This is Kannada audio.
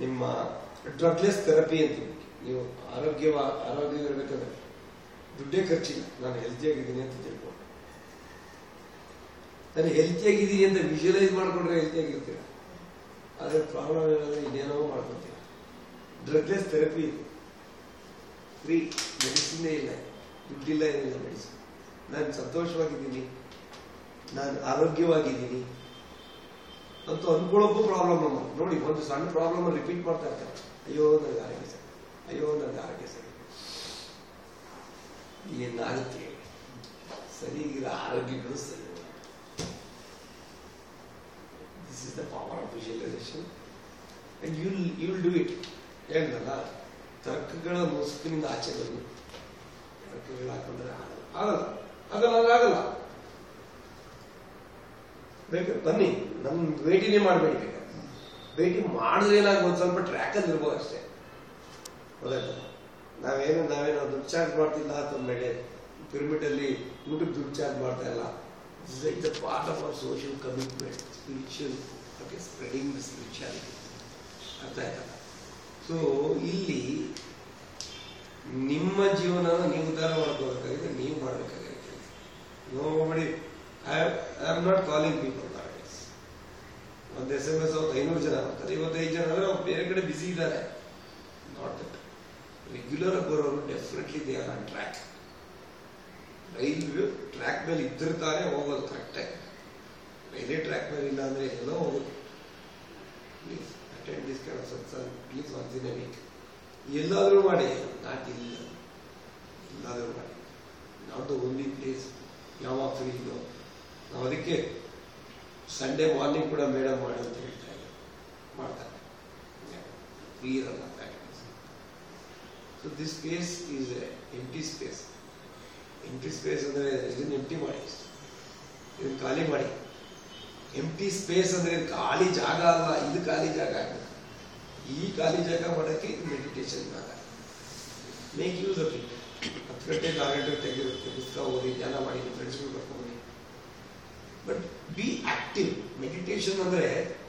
ನಿಮ್ಮ ಡ್ರಗ್ಲೆಸ್ ಥೆರಪಿ ಅಂತೀವಿ ನೀವು ಆರೋಗ್ಯವ ಆರೋಗ್ಯವಿರಬೇಕಂದ್ರೆ ದುಡ್ಡೇ ಖರ್ಚಿಲ್ಲ ನಾನು ಹೆಲ್ತಿಯಾಗಿದ್ದೀನಿ ಅಂತ ತಿಳ್ಕೊಂಡು ನಾನು ಹೆಲ್ತಿಯಾಗಿದ್ದೀನಿ ಅಂತ ವಿಜುವಲೈಸ್ ಮಾಡ್ಕೊಂಡ್ರೆ ಹೆಲ್ತಿಯಾಗಿರ್ತೀರ ಆದರೆ ಪ್ರಾಬ್ಲಮ್ ಏನಂದ್ರೆ ಇನ್ನೇನೋ ಮಾಡ್ಕೊತೀರ ಡ್ರಗ್ಲೆಸ್ ಥೆರಪಿ ಇದು ಫ್ರೀ ಮೆಡಿಸಿನ್ನೇ ಇಲ್ಲ ದುಡ್ಡಿಲ್ಲ ಏನಿಲ್ಲ ಮೆಡಿಸಿನ್ ನಾನು ಸಂತೋಷವಾಗಿದ್ದೀನಿ ನಾನು ಆರೋಗ್ಯವಾಗಿದ್ದೀನಿ ಅಂತ ಅನ್ಕೊಳ್ಳೋಕ್ಕೂ ಪ್ರಾಬ್ಲಮ್ ನಮ್ಮ ನೋಡಿ ಒಂದು ಸಣ್ಣ ಪ್ರಾಬ್ಲಮ್ ರಿಪೀಟ್ ಮಾಡ್ತಾ ಇರ್ತಾರೆ ಅಯ್ಯೋ ನನಗೆ ಆರೋಗ್ಯ ಸರಿ ಅಯ್ಯೋ ನನಗೆ ಆರೋಗ್ಯ ಸರಿ ಏನಾಗುತ್ತೆ ಸರಿ ಇರೋ ಆರೋಗ್ಯಗಳು ಸರಿ this is the power of visualisation and you'll you'll do it ಹೇಳಿದ್ನಲ್ಲ ತರ್ಕಗಳ ಮುಸುಕಿನಿಂದ ಆಚೆ ಬಂದು ತರ್ಕಗಳು ಹಾಕೊಂಡ್ರೆ ಆಗಲ್ಲ ಆಗಲ್ಲ ಆಗಲ್ಲ ಆಗಲ್ಲ ಬೇಕು ಬನ್ನಿ ನಮ್ ಭೇಟಿನೇ ಮಾಡಬೇಡಿ ಬೇಕಾದ್ರೆ ಭೇಟಿ ಮಾಡಿದ್ರೆ ಏನಾಗ ಒಂದು ಸ್ವಲ್ಪ ಟ್ರ್ಯಾಕಲ್ಲಿ ಇರ್ಬೋದು ಅಷ್ಟೇ ಗೊತ್ತಾಯ್ತಾ ನಾವೇನು ನಾವೇನು ದುಡ್ಡು ಚಾರ್ಜ್ ಮಾಡ್ತಿಲ್ಲ ಅಂತ ಮೇಲೆ ಪಿರಮಿಡ್ ಅಲ್ಲಿ ಊಟಕ್ಕೆ ದುಡ್ಡು ಚಾರ್ಜ್ ಮಾಡ್ತಾ ಇಲ್ಲ is like the part of our social commitment spiritual okay spreading the spirituality ಅರ್ಥ ಆಯ್ತಲ್ಲ ಸೊ ಇಲ್ಲಿ ನಿಮ್ಮ ಜೀವನನ ನೀವು ಉದ್ಧಾರ ಮಾಡ್ಕೋಬೇಕಾಗಿದೆ ನೀವು ಮಾಡಬೇಕಾಗಿದೆ nobody I am not calling people not ಒಂದು ಎಸ್ ಎಮ್ ಎಸ್ ಅವತ್ತು ಐನೂರು ಜನ ಬರ್ತಾರೆ ಇವತ್ತೈದು ಜನ ಅಂದ್ರೆ ಅವ್ರು ಬೇರೆ ಕಡೆ ಬಿಸಿ ಇದ್ದಾರೆ ನಾಟ್ ದಟ್ ರೆಗ್ಯುಲರ್ ಆಗಿ ಬರೋರು definitely they are on track railway track ಮೇಲೆ ಇದ್ದಿರ್ತಾರೆ ಹೋಗೋದು ಕರೆಕ್ಟಾಗಿ ರೈಲ್ವೆ ಟ್ರ್ಯಾಕ್ ಮೇಲೆ ಇಲ್ಲ ಅಂದ್ರೆ ಎಲ್ಲೋ ಹೋಗೋದು please attend this kind of satsang please once in a week ಎಲ್ಲಾದರೂ ಮಾಡಿ ನಾಟ್ ಇಲ್ಲ ಎಲ್ಲಾದರೂ ಮಾಡಿ ನಾಟ್ ದ ಓನ್ಲಿ ಪ್ಲೇಸ್ ಯಾವಾಗ ಫ್ರೀ ಇದೋ ನಾವು ಅದಕ್ಕೆ ಸಂಡೇ ಮಾರ್ನಿಂಗ್ ಕೂಡ ಮೇಡಮ್ ಮಾಡಿ ಅಂತ ಹೇಳ್ತಾ ಇದ್ದಾರೆ ಮಾಡ್ತಾರೆ ಫ್ರೀ ಇರಲ್ಲ so this space is empty space empty space ಅಂದರೆ ಇದನ್ನ ಎಂಟಿ ಮಾಡಿ ಇದನ್ನ ಖಾಲಿ ಮಾಡಿ ಎಂಟಿ ಸ್ಪೇಸ್ ಅಂದ್ರೆ ಇದು ಖಾಲಿ ಜಾಗ ಅಲ್ಲ ಇದು ಖಾಲಿ ಜಾಗ ಆಗಬೇಕು ಈ ಖಾಲಿ ಜಾಗ ಮಾಡೋಕ್ಕೆ ಇದು ಮೆಡಿಟೇಷನ್ ಜಾಗ ಮೇಕ್ ಯೂಸ್ ಆಫ್ ಇಟ್ ಹತ್ತು ಗಂಟೆ ಆರು ಗಂಟೆ ತೆಗೆದಿರುತ್ತೆ ಪುಸ್ತಕ ಓದಿ ಧ್ಯಾನ ಮಾಡಿ ಫ್ರೆಂಡ್ಸ್ಗಳು ಕರ್ಕೊಂಡು ಬಟ್ ಬಿ ಆಕ್ಟಿವ್ ಮೆಡಿಟೇಷನ್ ಅಂದ್ರೆ